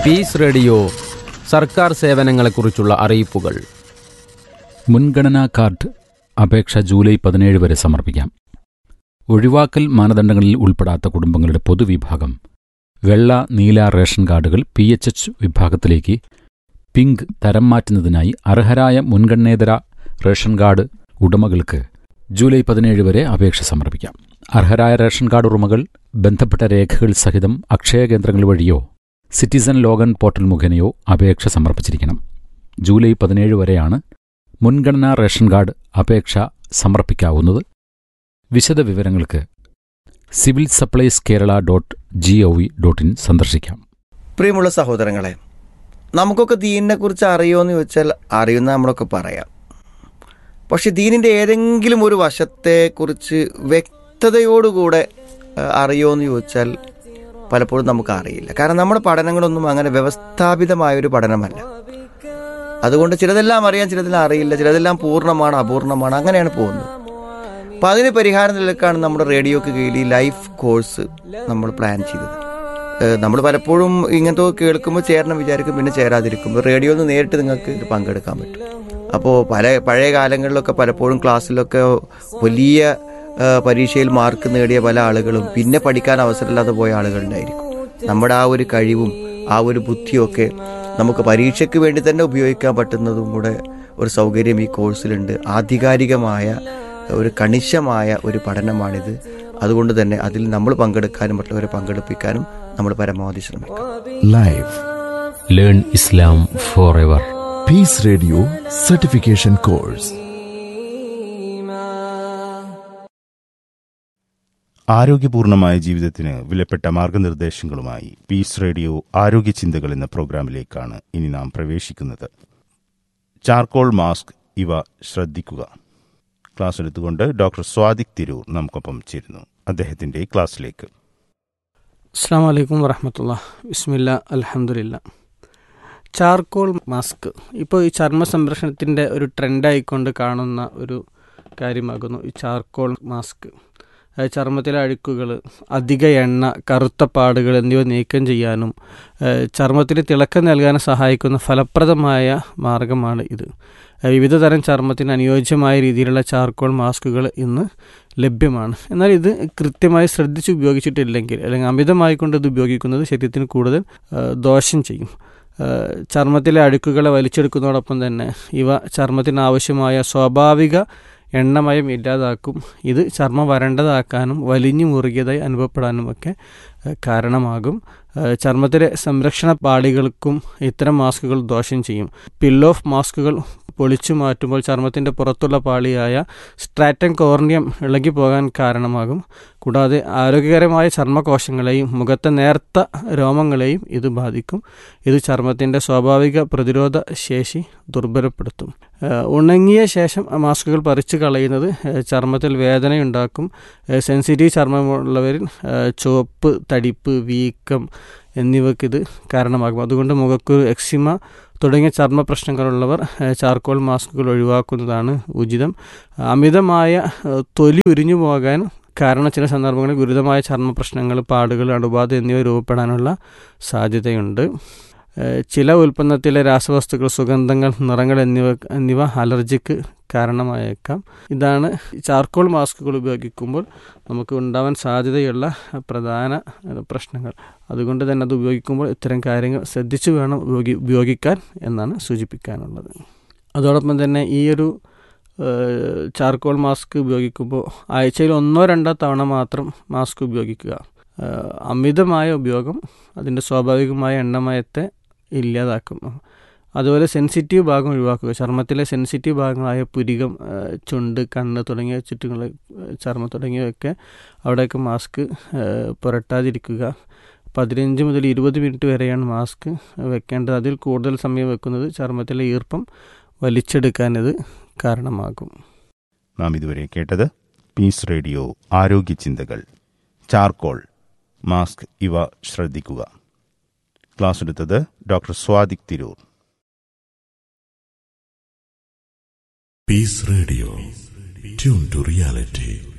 piece radio സർക്കാർ സേവനങ്ങളെക്കുറിച്ചുള്ള അറിയിപ്പുകൾ മുൻഗണനാ കാർഡ് അപേക്ഷ ജൂലൈ പതിനേഴ് വരെ സമർപ്പിക്കാം ഒഴിവാക്കൽ മാനദണ്ഡങ്ങളിൽ ഉൾപ്പെടാത്ത കുടുംബങ്ങളുടെ പൊതുവിഭാഗം വെള്ള നീല റേഷൻ കാർഡുകൾ പി എച്ച് എച്ച് വിഭാഗത്തിലേക്ക് പിങ്ക് തരം മാറ്റുന്നതിനായി അർഹരായ മുൻഗണനേതര റേഷൻ കാർഡ് ഉടമകൾക്ക് ജൂലൈ പതിനേഴ് വരെ അപേക്ഷ സമർപ്പിക്കാം അർഹരായ റേഷൻ കാർഡ് ഉടമകൾ ബന്ധപ്പെട്ട രേഖകൾ സഹിതം അക്ഷയ കേന്ദ്രങ്ങൾ വഴിയോ സിറ്റിസൺ ലോഗൻ പോർട്ടൽ മുഖേനയോ അപേക്ഷ സമർപ്പിച്ചിരിക്കണം ജൂലൈ പതിനേഴ് വരെയാണ് മുൻഗണനാ റേഷൻ കാർഡ് അപേക്ഷ സമർപ്പിക്കാവുന്നത് വിശദ വിവരങ്ങൾക്ക് civil supplies Kerala dot G O V dot in സന്ദർശിക്കാം പ്രിയമുള്ള സഹോദരങ്ങളെ നമുക്കൊക്കെ ദീനിനെ കുറിച്ച് അറിയുമോ ചോദിച്ചാൽ അറിയുന്ന നമ്മളൊക്കെ പറയാം പക്ഷെ ദീനിൻ്റെ ഏതെങ്കിലും ഒരു വശത്തെക്കുറിച്ച് വ്യക്തതയോടുകൂടെ ഏഹ്, അറിയുമോ ചോദിച്ചാൽ പലപ്പോഴും നമുക്ക് അറിയില്ല കാരണം നമ്മുടെ പഠനങ്ങളൊന്നും അങ്ങനെ വ്യവസ്ഥാപിതമായ ഒരു പഠനമല്ല അതുകൊണ്ട് ചിലതെല്ലാം അറിയാം ചിലതെല്ലാം അറിയില്ല ചിലതെല്ലാം പൂർണ്ണമാണ് അപൂർണമാണ് അങ്ങനെയാണ് പോകുന്നത് അപ്പം അതിന് പരിഹാരം നിലക്കാണ് നമ്മുടെ റേഡിയോക്ക് കീഴിൽ ഈ ലൈഫ് കോഴ്സ് നമ്മൾ പ്ലാൻ ചെയ്തത് നമ്മൾ പലപ്പോഴും ഇങ്ങനത്തെ കേൾക്കുമ്പോൾ ചേരണം വിചാരിക്കും പിന്നെ ചേരാതിരിക്കും റേഡിയോയിൽ നിന്ന് നേരിട്ട് നിങ്ങൾക്ക് ഇത് പങ്കെടുക്കാൻ പറ്റും അപ്പോൾ പല പഴയ കാലങ്ങളിലൊക്കെ പലപ്പോഴും ക്ലാസ്സിലൊക്കെ വലിയ ആ, പരീക്ഷയിൽ മാർക്ക് നേടിയ പല ആളുകളും പിന്നെ പഠിക്കാൻ അവസരമില്ലാതെ പോയ ആളുകളുണ്ടായിരിക്കും നമ്മുടെ ആ ഒരു കഴിവും ആ ഒരു ബുദ്ധിയൊക്കെ നമുക്ക് പരീക്ഷയ്ക്ക് വേണ്ടി തന്നെ ഉപയോഗിക്കാൻ പറ്റുന്നതും കൂടെ ഒരു സൗകര്യം ഈ കോഴ്സിലുണ്ട് ആധികാരികമായ ഒരു കണിശമായ ഒരു പഠനമാണിത് അതുകൊണ്ട് തന്നെ അതിൽ നമ്മൾ പങ്കെടുക്കാനും മറ്റുള്ളവരെ പങ്കെടുപ്പിക്കാനും നമ്മൾ പരമാവധി ശ്രമിക്കും live learn Islam forever peace radio certification course ആരോഗ്യപൂർണമായ ജീവിതത്തിന് വിലപ്പെട്ട മാർഗനിർദ്ദേശങ്ങളുമായി പീസ് റേഡിയോ ആരോഗ്യ ചിന്തകൾ എന്ന പ്രോഗ്രാമിലേക്കാണ് ഇനി നാം പ്രവേശിക്കുന്നത് ചാർക്കോൾ മാസ്ക് ഇവ ശ്രദ്ധിക്കുക ക്ലാസ് എടുത്തുകൊണ്ട് ഡോക്ടർ സ്വാദിക് തിരൂർ നമുക്കൊപ്പം ചേരുന്നു അദ്ദേഹത്തിന്റെ ക്ലാസ്സിലേക്ക് അസ്സാം വലൈക്കും വറഹമത്തുള്ള ബിസ്മില്ല അലഹമുല്ല ചാർക്കോൾ മാസ്ക് ഇപ്പോൾ ഈ ചർമ്മ സംരക്ഷണത്തിൻ്റെ ഒരു ട്രെൻഡായിക്കൊണ്ട് കാണുന്ന ഒരു കാര്യമാകുന്നു ഈ ചാർക്കോൾ മാസ്ക് അതായത് ചർമ്മത്തിലെ അഴുക്കുകൾ അധിക എണ്ണ കറുത്ത പാടുകൾ എന്നിവ നീക്കം ചെയ്യാനും ഏഹ് ചർമ്മത്തിന് തിളക്കം നൽകാനും സഹായിക്കുന്ന ഫലപ്രദമായ മാർഗമാണ് ഇത് ഏഹ് വിവിധ തരം ചർമ്മത്തിന് അനുയോജ്യമായ രീതിയിലുള്ള ചാർക്കോൾ മാസ്കുകൾ ഇന്ന് ലഭ്യമാണ് എന്നാൽ ഇത് കൃത്യമായി ശ്രദ്ധിച്ച് ഉപയോഗിച്ചിട്ടില്ലെങ്കിൽ അല്ലെങ്കിൽ അമിതമായി കൊണ്ട് ഇത് ഉപയോഗിക്കുന്നത് ശരീരത്തിന് കൂടുതൽ ഏഹ് ദോഷം ചെയ്യും ഏഹ് ചർമ്മത്തിലെ അഴുക്കുകളെ വലിച്ചെടുക്കുന്നതോടൊപ്പം തന്നെ ഇവ ചർമ്മത്തിന് ആവശ്യമായ സ്വാഭാവിക എണ്ണമയം ഇല്ലാതാക്കും ഇത് ചർമ്മം വരണ്ടതാക്കാനും വലിഞ്ഞു മുറുകിയതായി അനുഭവപ്പെടാനും ഒക്കെ ഏഹ് കാരണമാകും ഏഹ് ചർമ്മത്തിലെ സംരക്ഷണ പാളികൾക്കും ഇത്തരം മാസ്കുകൾ ദോഷം ചെയ്യും പിൽ ഓഫ് മാസ്കുകൾ പൊളിച്ചു മാറ്റുമ്പോൾ ചർമ്മത്തിൻ്റെ പുറത്തുള്ള പാളിയായ സ്ട്രാറ്റൻ കോർണിയം ഇളകി പോകാൻ കാരണമാകും കൂടാതെ ആരോഗ്യകരമായ ചർമ്മകോശങ്ങളെയും മുഖത്തെ നേർത്ത രോമങ്ങളെയും ഇത് ബാധിക്കും ഇത് ചർമ്മത്തിൻ്റെ സ്വാഭാവിക പ്രതിരോധ ശേഷി ദുർബലപ്പെടുത്തും ഏഹ് ഉണങ്ങിയ ശേഷം മാസ്കുകൾ പറിച്ചു കളയുന്നത് ഏഹ് ചർമ്മത്തിൽ വേദനയുണ്ടാക്കും ഏഹ് സെൻസിറ്റീവ് ചർമ്മമുള്ളവരിൽ ഏഹ് ചുവപ്പ് തടിപ്പ് വീക്കം എന്നിവയ്ക്ക് ഇത് കാരണമാകും അതുകൊണ്ട് മുഖക്കുരു എക്സിമ തുടങ്ങിയ ചർമ്മ പ്രശ്നങ്ങളുള്ളവർ ഏഹ് ചാർക്കോൾ മാസ്കുകൾ ഒഴിവാക്കുന്നതാണ് ഉചിതം അമിതമായ ഏഹ് തൊലി ഉരിഞ്ഞു പോകാൻ കാരണം ചില സന്ദർഭങ്ങളിൽ ഗുരുതരമായ ചർമ്മ പ്രശ്നങ്ങൾ പാടുകൾ അണുബാധ എന്നിവ രൂപപ്പെടാനുള്ള സാധ്യതയുണ്ട് ഏഹ് ചില ഉൽപ്പന്നത്തിലെ രാസവസ്തുക്കൾ സുഗന്ധങ്ങൾ നിറങ്ങൾ എന്നിവ എന്നിവ അലർജിക്ക് കാരണമായേക്കാം ഇതാണ് ചാർക്കോൾ മാസ്കുകൾ ഉപയോഗിക്കുമ്പോൾ നമുക്ക് ഉണ്ടാവാൻ സാധ്യതയുള്ള പ്രധാന ഏഹ് പ്രശ്നങ്ങൾ അതുകൊണ്ട് തന്നെ അത് ഉപയോഗിക്കുമ്പോൾ ഇത്തരം കാര്യങ്ങൾ ശ്രദ്ധിച്ചു വേണം ഉപയോഗി ഉപയോഗിക്കാൻ എന്നാണ് സൂചിപ്പിക്കാനുള്ളത് അതോടൊപ്പം തന്നെ ഈ ഒരു ഏഹ് ചാർക്കോൾ മാസ്ക് ഉപയോഗിക്കുമ്പോൾ ആഴ്ചയിൽ ഒന്നോ രണ്ടോ തവണ മാത്രം മാസ്ക് ഉപയോഗിക്കുക ഏഹ് അമിതമായ ഉപയോഗം അതിൻ്റെ സ്വാഭാവികമായ എണ്ണമയത്തെ ഇല്ലാതാക്കും അതുപോലെ സെൻസിറ്റീവ് ഭാഗം ഒഴിവാക്കുക ചർമ്മത്തിലെ സെൻസിറ്റീവ് ഭാഗങ്ങളായ പുരികം ഏഹ് ചുണ്ട് കണ്ണ് തുടങ്ങിയ ചുറ്റുങ്ങൾ ചർമ്മം തുടങ്ങിയവയൊക്കെ അവിടെയൊക്കെ മാസ്ക് ഏഹ് പുരട്ടാതിരിക്കുക പതിനഞ്ച് മുതൽ ഇരുപത് മിനിറ്റ് വരെയാണ് മാസ്ക് വെക്കേണ്ടത് അതിൽ കൂടുതൽ സമയം വെക്കുന്നത് ചർമ്മത്തിലെ ഈർപ്പം വലിച്ചെടുക്കാൻ ഇത് കാരണമാകും നാം ഇതുവരെ കേട്ടത് പീസ് റേഡിയോ ആരോഗ്യ ചിന്തകൾ ചാർക്കോൾ മാസ്ക് ഇവ ശ്രദ്ധിക്കുക ക്ലാസ് എടുത്തത് doctor Swadiq Tirur peace radio tune to reality